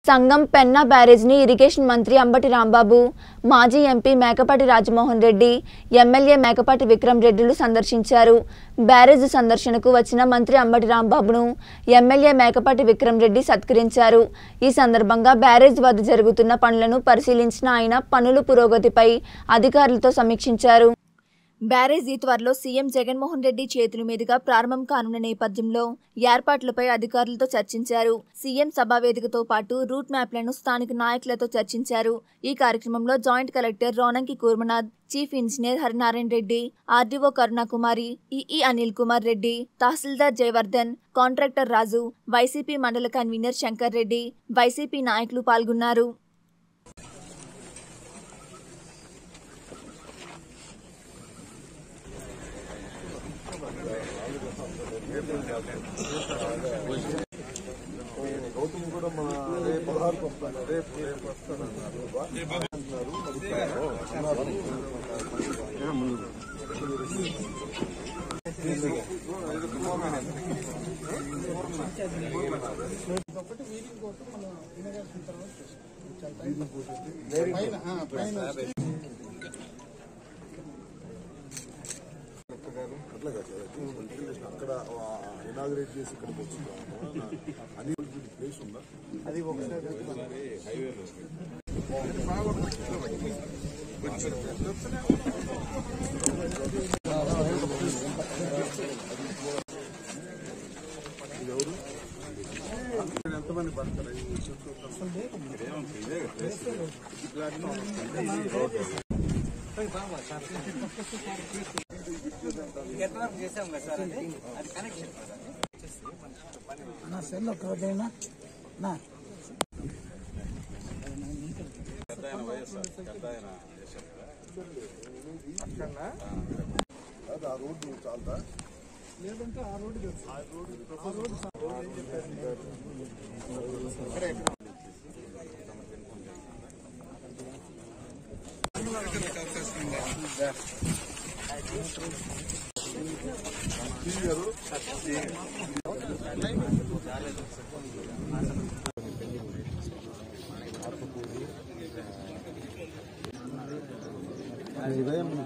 సంగం Penna బ్యారేజ్ని irrigation మంత్రి అంబటి రాంబాబు మాజీ MP Mekapati Rajamohan Reddy MLA Mekapati Vikram రెడ్డిలు సందర్శించారు బ్యారేజ్ సందర్శనకు వచ్చిన మంత్రి అంబటి రాంబాబును ఎమ్మెల్యే మేకపాటి విక్రమ్ రెడ్డి సత్కరించారు ఈ సందర్భంగా బ్యారేజ్ వద్ద జరుగుతున్న పనులను పరిశీలించిన ఆయన పనుల పురోగతిపై అధికారులతో సమీక్షించారు బ్యారేజీ త్వరలో సీఎం జగన్మోహన్ రెడ్డి చేతుల మీదుగా ప్రారంభం కానున్న నేపథ్యంలో ఏర్పాట్లపై అధికారులతో చర్చించారు సీఎం సభా వేదికతో పాటు రూట్ మ్యాప్లను స్థానిక నాయకులతో చర్చించారు ఈ కార్యక్రమంలో joint collector Ronanki Kurmanath chief engineer Harinarayana Reddy RDO Karunakumari EE Anil Kumar Reddy tahsildar Jayavardhan contractor Raju YCP మండల కన్వీనర్ శంకర్ రెడ్డి వైసీపీ నాయకులు పాల్గొన్నారు గౌతమ్ కూడా మా రేపు పదహారుకి వస్తాను రేపు రేపు వస్తానన్నారు అంటున్నారు మరి అన్నారు. అట్లా కాదు సార్ అది మల్టిప్లికేషన్ అక్కడ ఇనాగ్రేట్ చేసి ఇక్కడికి వచ్చింది అని ప్లేస్ ఉందా అది ఎంతమంది పడతారు ఈ చుట్టూ నా సెల్ ఒకటేనా నా అది ఆ రోడ్డు చాలదా లేదంటే ఆ రోడ్డు తెలుసు ఆ రోడ్డు ఉదయం